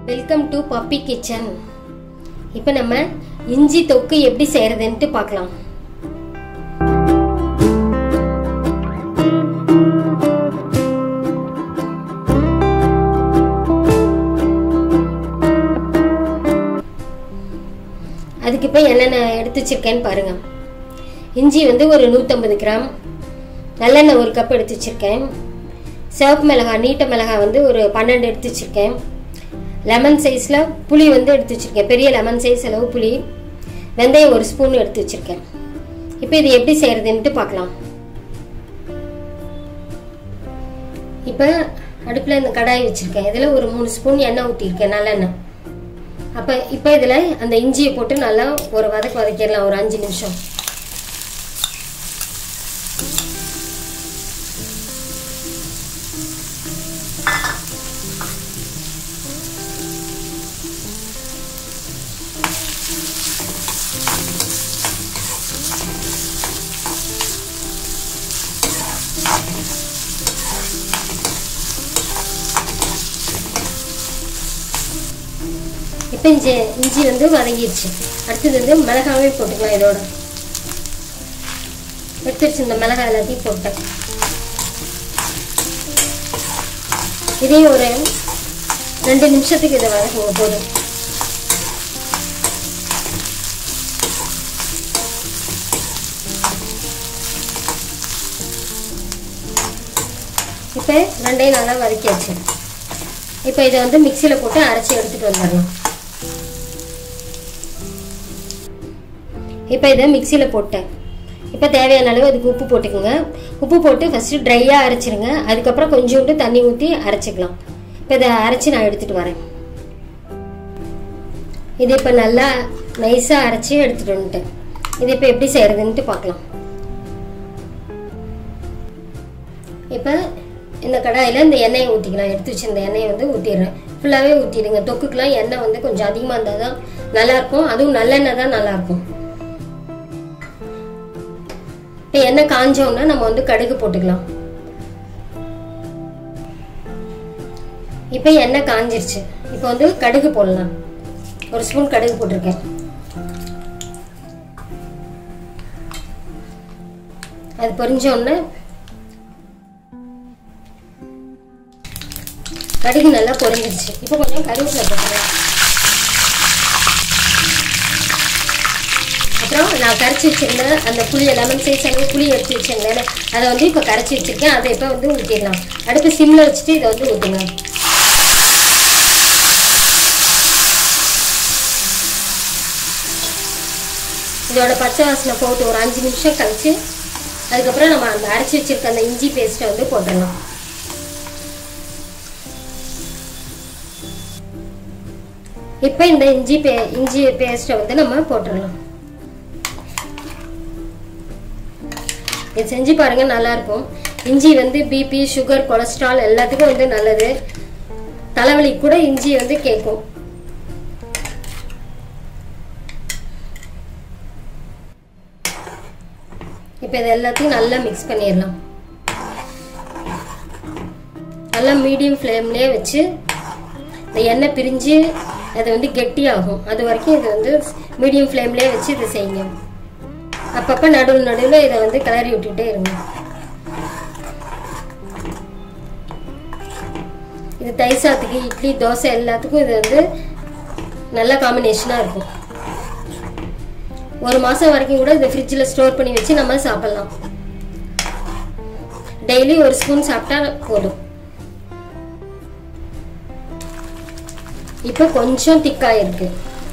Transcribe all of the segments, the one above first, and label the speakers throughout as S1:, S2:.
S1: welcome to puppy kitchen இப்போ நம்ம இஞ்சி தொக்கு எப்படி செய்யறதுன்ட்டு பார்க்கலாம் அதுக்கு இப்போ என்னென்ன எடுத்து வச்சிருக்கேன்னு பாருங்க இஞ்சி வந்து ஒரு நூற்றம்பது கிராம் நல்லெண்ணெய் ஒரு கப் எடுத்து வச்சிருக்கேன் சிவப்பு மிளகாய் நீட்ட மிளகாய் வந்து ஒரு பன்னெண்டு எடுத்து வச்சிருக்கேன் லெமன் சைஸில் புளி வந்து எடுத்து வச்சிருக்கேன் பெரிய லெமன் சைஸ் அளவு புளி வெந்தயம் ஒரு ஸ்பூன் எடுத்து வச்சிருக்கேன் இப்போ இது எப்படி செய்யறதுன்ட்டு பார்க்கலாம் இப்போ அடுப்பில் இந்த கடாய் வச்சிருக்கேன் இதில் ஒரு மூணு ஸ்பூன் எண்ணெய் ஊற்றிருக்கேன் நல்லெண்ணெய் அப்போ இப்போ இதில் அந்த இஞ்சியை போட்டு நல்லா ஒரு வதக்கு வதக்கிடலாம் ஒரு அஞ்சு நிமிஷம் இப்போ இஞ்சி இஞ்சி வந்து வதங்கிடுச்சு அடுத்தது வந்து மிளகாவே போட்டுக்கலாம் இதோட எடுத்து வச்சிருந்த மிளகாய் எல்லாத்தையும் போட்டேன் இதையும் ஒரு ரெண்டு நிமிஷத்துக்கு இதை வதக்குங்க போதும் இப்போ ரெண்டையும் நல்லா வதக்கியாச்சு இப்போ இதை வந்து மிக்சியில் போட்டு அரைச்சி எடுத்துகிட்டு வந்துடலாம் இப்போ இதை மிக்சியில் போட்டேன் இப்போ தேவையான அளவு அதுக்கு உப்பு போட்டுக்கோங்க உப்பு போட்டு ஃபஸ்ட்டு ட்ரையாக அரைச்சிருங்க அதுக்கப்புறம் கொஞ்சோண்டு தண்ணி ஊற்றி அரைச்சிக்கலாம் இப்போ இதை அரைச்சி நான் எடுத்துகிட்டு வரேன் இது இப்போ நல்லா நைஸாக அரைச்சி எடுத்துகிட்டு வந்துட்டேன் இது இப்போ எப்படி செய்கிறதுன்ட்டு பார்க்கலாம் இப்போ இந்த கடாயில் இந்த எண்ணெயை ஊற்றிக்கலாம் எடுத்து வச்சிருந்த எண்ணெயை வந்து ஊற்றிடுறேன் ஃபுல்லாகவே ஊற்றிடுங்க தொக்குக்கெலாம் எண்ணெய் வந்து கொஞ்சம் அதிகமாக இருந்தால் தான் நல்லாயிருக்கும் அதுவும் நல்லெண்ணெய் தான் நல்லாயிருக்கும் இப்போ எண்ணெய் காஞ்சோன்னா நம்ம வந்து கடுகு போட்டுக்கலாம் இப்போ எண்ணெய் காஞ்சிருச்சு இப்போ வந்து கடுகு போடலாம் ஒரு ஸ்பூன் கடுகு போட்டிருக்கேன் அது பொரிஞ்சோடனே கடுகு நல்லா பொரிஞ்சிருச்சு இப்போ கொஞ்சம் கருவேப்பிலை போட்டுக்கலாம் அப்புறம் நான் கரைச்சி வச்சிருந்தேன் அந்த புளி லெமன் சைஸ் அளவு புளி எடுத்து வச்சிருந்தேன் அதை வந்து இப்போ கரைச்சி வச்சிருக்கேன் அதை இப்போ வந்து ஊற்றிடலாம் அடுப்பு சிம்மில் வச்சுட்டு இதை வந்து ஊற்றுங்க இதோட பச்சை வாசனை போட்டு ஒரு அஞ்சு நிமிஷம் கழிச்சு அதுக்கப்புறம் நம்ம அந்த அரைச்சி வச்சிருக்க அந்த இஞ்சி பேஸ்ட்டை வந்து போட்டுடலாம் இப்போ இந்த இஞ்சி பே இஞ்சி பேஸ்ட்டை வந்து நம்ம போட்டுடலாம் இது செஞ்சு பாருங்க நல்லா இருக்கும் இஞ்சி வந்து பிபி சுகர் கொலஸ்ட்ரால் எல்லாத்துக்கும் வந்து நல்லது தலைவலி கூட இஞ்சி வந்து கேட்கும் இப்போ இது எல்லாத்தையும் நல்லா மிக்ஸ் பண்ணிடலாம் நல்லா மீடியம் ஃப்ளேம்லேயே வச்சு இந்த எண்ணெய் பிரிஞ்சு அது வந்து கெட்டியாகும் அது வரைக்கும் இது வந்து மீடியம் ஃப்ளேம்லேயே வச்சு இதை செய்யுங்க அப்பப்போ நடுவில் நடுவில் இதை வந்து கிளறி விட்டுட்டே இருங்க இது தயிர் சாத்துக்கு இட்லி தோசை எல்லாத்துக்கும் இது வந்து நல்ல காம்பினேஷனாக இருக்கும் ஒரு மாதம் வரைக்கும் கூட இதை ஃப்ரிட்ஜில் ஸ்டோர் பண்ணி வச்சு நம்ம சாப்பிட்லாம் டெய்லி ஒரு ஸ்பூன் சாப்பிட்டா போதும் இப்போ கொஞ்சம் திக்காக இருக்கு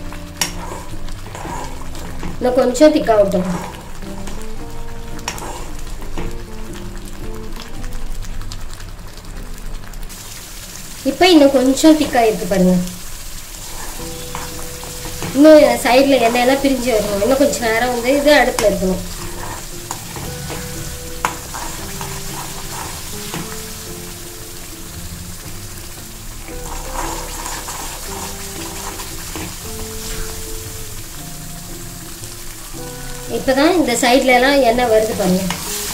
S1: இன்னும் கொஞ்சம் திக்காகட்டும் இப்போ இன்னும் கொஞ்சம் திக்காக இருக்கு பாருங்க இன்னும் சைடில் எண்ணெயெல்லாம் பிரிஞ்சு வரணும் இன்னும் கொஞ்சம் நேரம் வந்து இது அடுப்பில் இருக்கணும் இப்போதான் இந்த சைட்ல எல்லாம் எண்ணெய் வருது பாருங்க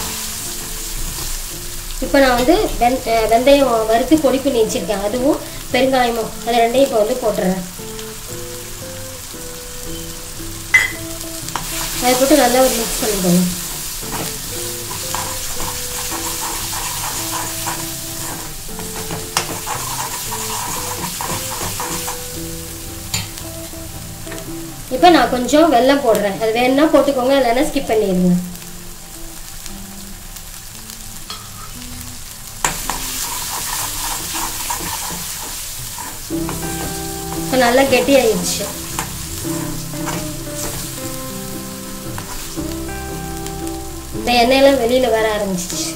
S1: இப்போ நான் வந்து வெந் அஹ் வெந்தயம் வறுத்து பொடி பண்ணி வச்சிருக்கேன் அதுவும் பெருங்காயமும் அது ரெண்டையும் இப்போ வந்து போட்டுறேன் அதை போட்டு நல்லா ஒரு மிக்ஸ் பண்ணிக்கோங்க இப்போ நான் கொஞ்சம் வெல்லம் போடுறேன் அது வேணும்னா போட்டுக்கோங்க இல்லைன்னா ஸ்கிப் பண்ணிடுங்க இப்போ நல்லா கெட்டியாயிடுச்சு இந்த எண்ணெயெல்லாம் வெளியில் வர ஆரம்பிச்சிச்சு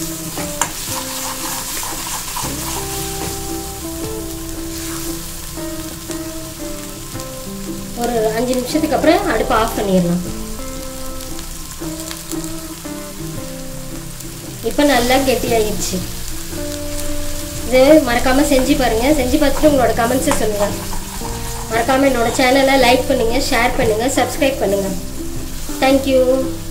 S1: ஒரு அஞ்சு நிமிஷத்துக்கு அப்புறம் அடுப்பு ஆஃப் பண்ணிடலாம் இப்போ நல்லா கெட்டியாயிடுச்சு இது மறக்காம செஞ்சு பாருங்க செஞ்சு பார்த்துட்டு உங்களோட கமெண்ட்ஸை சொல்லுங்க மறக்காம என்னோட சேனலை லைக் பண்ணுங்க ஷேர் பண்ணுங்க சப்ஸ்கிரைப் பண்ணுங்க தேங்க்யூ